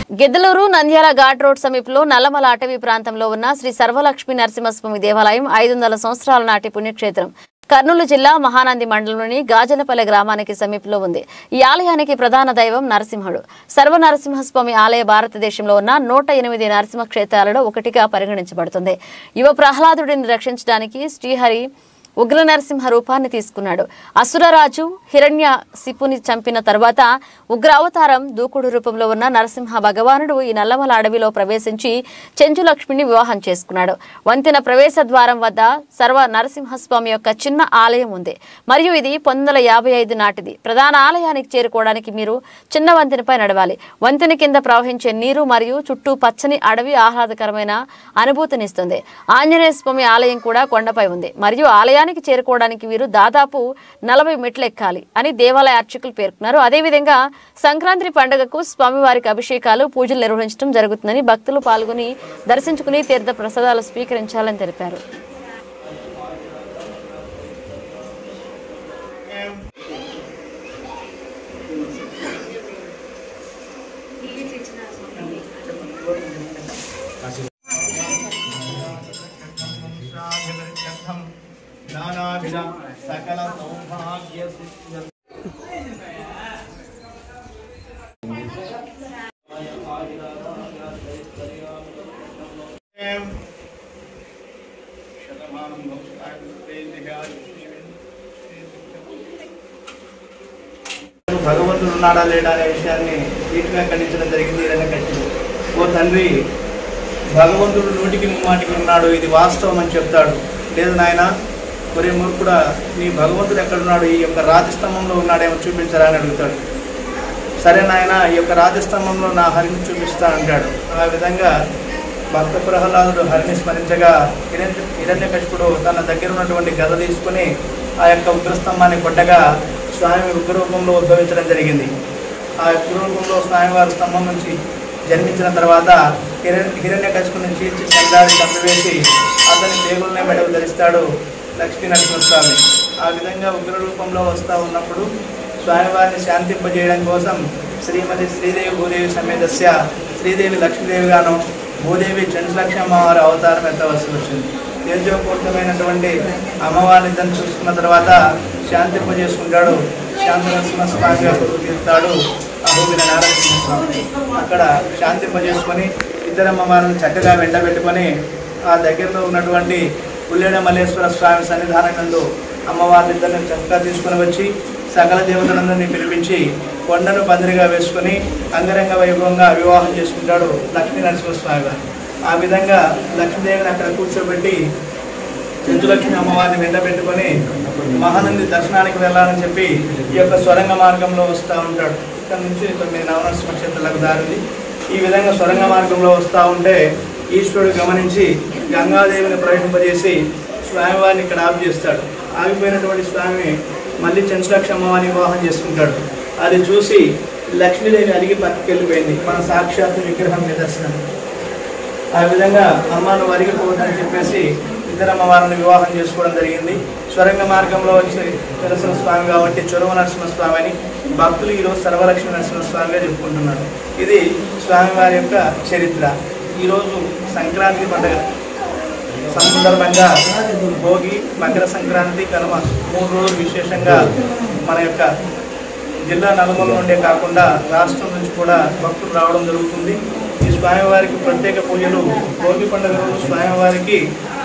Giddalur Nandyal ghat road సమీపంలో నల్లమల అటవీ ప్రాంతంలో ఉన్న శ్రీ సర్వలక్ష్మి నరసింహస్వామి దేవాలయం ఐదు వందల సంవత్సరాల నాటి పుణ్యక్షేత్రం కర్నూలు జిల్లా మహానంది మండలంలోని గాజలపల్లె గ్రామానికి సమీపంలో ఉంది ఈ ఆలయానికి ప్రధాన దైవం నరసింహుడు సర్వ నరసింహస్వామి ఆలయ భారతదేశంలో ఉన్న నూట ఎనిమిది నరసింహ క్షేత్రాలలో ఒకటిగా పరిగణించబడుతుంది యువ ప్రహ్లాదుడిని రక్షించడానికి శ్రీహరి ఉగ్ర నరసింహ రూపాన్ని తీసుకున్నాడు అసురరాజు హిరణ్య శిపుని చంపిన తర్వాత ఉగ్ర అవతారం దూకుడు రూపంలో ఉన్న నరసింహ భగవానుడు ఈ నల్లమల అడవిలో ప్రవేశించి చెంచు లక్ష్మిని వివాహం చేసుకున్నాడు వంతెన ప్రవేశ ద్వారం వద్ద సర్వ నరసింహస్వామి యొక్క చిన్న ఆలయం ఉంది మరియు ఇది పంతొమ్మిది యాభై ఐదు నాటిది ప్రధాన ఆలయానికి చేరుకోవడానికి మీరు చిన్న వంతెనపై నడవాలి వంతెన కింద ప్రవహించే నీరు మరియు చుట్టూ పచ్చని అడవి ఆహ్లాదకరమైన అనుభూతినిస్తుంది ఆంజనేయ స్వామి ఆలయం కూడా కొండపై ఉంది మరియు ఆలయానికి చేరుకోవడానికి వీరు దాదాపు నలభై మెట్లు ఎక్కాలి అని దేవాలయ అర్చకులు పేర్కొన్నారు అదేవిధంగా సంక్రాంతి పండుగకు స్వామివారికి అభిషేకాలు పూజలు నిర్వహించడం జరుగుతుందని భక్తులు పాల్గొని దర్శించుకుని తీర్థ ప్రసాదాలు స్వీకరించాలని తెలిపారు నానావిధ సకల సౌభాగ్య సిద్ధ్య శతమానం భగవంతుడు ఉన్నాడా లేడా అనే విషయాన్ని వీటిగా ఖండించడం జరిగింది హిరణ్యకశిపుడు ఓ తండ్రి భగవంతుడు నూటికి ముమ్మాటికి ఉన్నాడు ఇది వాస్తవం అని చెప్తాడు లేదు నాయన ఒరే మూర్ఖుడా నీ భగవంతుడు ఎక్కడున్నాడు ఈ యొక్క రాజస్తంభంలో ఉన్నాడేమో చూపించరా అని అడుగుతాడు సరే నాయన ఈ యొక్క రాజస్తంభంలో నా హరిని చూపిస్తా అంటాడు ఆ విధంగా భక్త ప్రహ్లాదుడు హరిని స్మరించగా హిరణ్య హిరణ్యకశిపుడు తన దగ్గర ఉన్నటువంటి గద తీసుకుని ఆ యొక్క ఉగ్రస్తంభాన్ని కొట్టగా స్వామి ఉగ్రరూపంలో ఉద్భవించడం జరిగింది ఆ ఉగ్రరూపంలో స్వామివారి స్తంభం నుంచి జన్మించిన తర్వాత హిరణ్య హిరణ్యకశిపుని చీల్చి చందాడి చంపివేసి అతని దేవుల్నే మెడలు ధరిస్తాడు లక్ష్మీ నరసింహస్వామి ఆ విధంగా ఉగ్ర రూపంలో వస్తూ ఉన్నప్పుడు స్వామివారిని శాంతింపజేయడం కోసం శ్రీమతి శ్రీదేవి భూదేవి సమేతస్య శ్రీదేవి లక్ష్మీదేవిగాను భూదేవి చంద్రలక్ష్మి అమ్మవారి అవతారం ఎత్తవలసి వచ్చింది తేజోపూర్ణమైనటువంటి అమ్మవారిని ఇద్దరు చూసుకున్న తర్వాత శాంతింపజేసుకుంటాడు శాంతి నరసింహస్వామిగా కొడుకు తీరుతాడు అహోబిల నారసింహస్వామి అక్కడ శాంతింపజేసుకొని ఇద్దరు అమ్మవారిని చక్కగా వెంటబెట్టుకొని ఆ దగ్గరలో ఉన్నటువంటి పుల్లేడ మల్లేశ్వర స్వామి సన్నిధానం నందు అమ్మవారిని ఇద్దరిని చక్కగా తీసుకుని వచ్చి సకల దేవతలందరినీ పిలిపించి కొండను పందిరిగా వేసుకొని అంగరంగ వైభవంగా వివాహం చేసుకుంటాడు లక్ష్మీ నరసింహస్వామి గారు ఆ విధంగా లక్ష్మీదేవిని అక్కడ కూర్చోబెట్టి చెంచులక్ష్మి అమ్మవారిని వెంటబెట్టుకొని మహానంది దర్శనానికి వెళ్ళాలని చెప్పి ఈ యొక్క స్వరంగ మార్గంలో వస్తూ ఉంటాడు ఇక్కడ నుంచి తొమ్మిది నవనరసింహ క్షేత్రాలకు దారింది ఈ విధంగా స్వరంగ మార్గంలో వస్తూ ఉంటే ఈశ్వరుడు గమనించి గంగాదేవిని ప్రవేశింపజేసి స్వామివారిని ఇక్కడ ఆపు చేస్తాడు ఆగిపోయినటువంటి స్వామి మళ్ళీ చెంచులక్ష్మి అమ్మవారిని వివాహం చేసుకుంటాడు అది చూసి లక్ష్మీదేవి అడిగి పట్టుకెళ్ళిపోయింది మన సాక్షాత్తు విగ్రహం నిదర్శనం ఆ విధంగా అమ్మను వరిగిపోవద్దని చెప్పేసి ఇద్దరు అమ్మవారిని వివాహం చేసుకోవడం జరిగింది స్వరంగ మార్గంలో వచ్చి వెలసిన స్వామి కాబట్టి చొరవ నరసింహస్వామి అని భక్తులు ఈరోజు సర్వలక్ష్మి నరసింహస్వామిగా చెప్పుకుంటున్నారు ఇది స్వామివారి యొక్క చరిత్ర ఈరోజు సంక్రాంతి పండుగ సందర్భంగా భోగి మకర సంక్రాంతి కనుమ మూడు రోజులు విశేషంగా మన యొక్క జిల్లా నలుమూల నుండే కాకుండా రాష్ట్రం నుంచి కూడా భక్తులు రావడం జరుగుతుంది ఈ స్వామివారికి ప్రత్యేక పూజలు భోగి పండుగ రోజు స్వామివారికి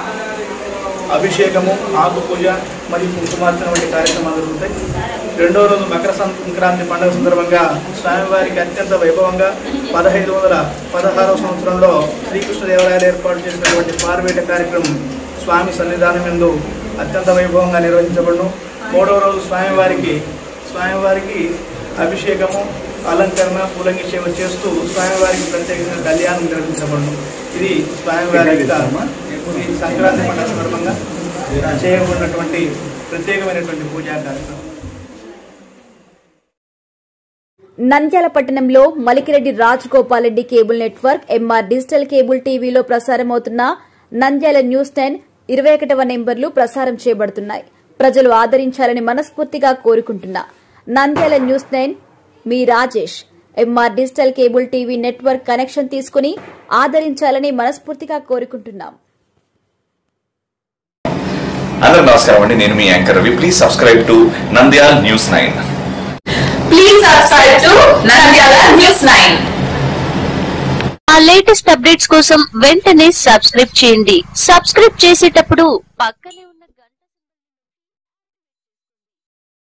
అభిషేకము ఆకు పూజ మరియు కుంకుమార్చన వంటి కార్యక్రమాలు జరుగుతాయి రెండో రోజు మకర సంక్రాంతి పండుగ సందర్భంగా స్వామివారికి అత్యంత వైభవంగా పదహైదు వందల పదహారవ సంవత్సరంలో శ్రీకృష్ణదేవరాయలు ఏర్పాటు చేసినటువంటి పార్వేట కార్యక్రమం స్వామి సన్నిధానం ఎందు అత్యంత వైభవంగా నిర్వహించబడును మూడవ రోజు స్వామివారికి స్వామివారికి అభిషేకము అలంకరణ పూలంగి సేవ చేస్తూ స్వామివారికి ప్రత్యేకంగా కళ్యాణం నిర్వహించబడును ఇది స్వామివారి యొక్క ఈ సంక్రాంతి పండుగ సందర్భంగా చేయబడినటువంటి ప్రత్యేకమైనటువంటి పూజా కార్యక్రమం నంద్యాల పట్టణంలో Malikireddy Rajagopal Reddy cable network MR digital cable టీవీలో ప్రసారమవుతున్న నంద్యాల న్యూస్ టెన్ ఇరవై ఒకటవ నెంబర్లు ప్రసారం చేయబడుతున్నాయి ప్రజలు ఆదరించాలని మనస్ఫూర్తిగా కోరుకుంటున్నా నంద్యాల న్యూస్ నైన్ మీ Rajesh MR digital cable TV network connection తీసుకుని ఆదరించాలని మనస్ఫూర్తిగా కోరుకుంటున్నాం అందరూ నమస్కారం అండి నేను మీ anchor Ravi please subscribe to Nandyal news nine Please subscribe to Nandyala News 9. ఆ లేటెస్ట్ అప్డేట్స్ కోసం వెంటనే సబ్స్క్రైబ్ చేయండి సబ్స్క్రైబ్ చేసేటప్పుడు పక్కనే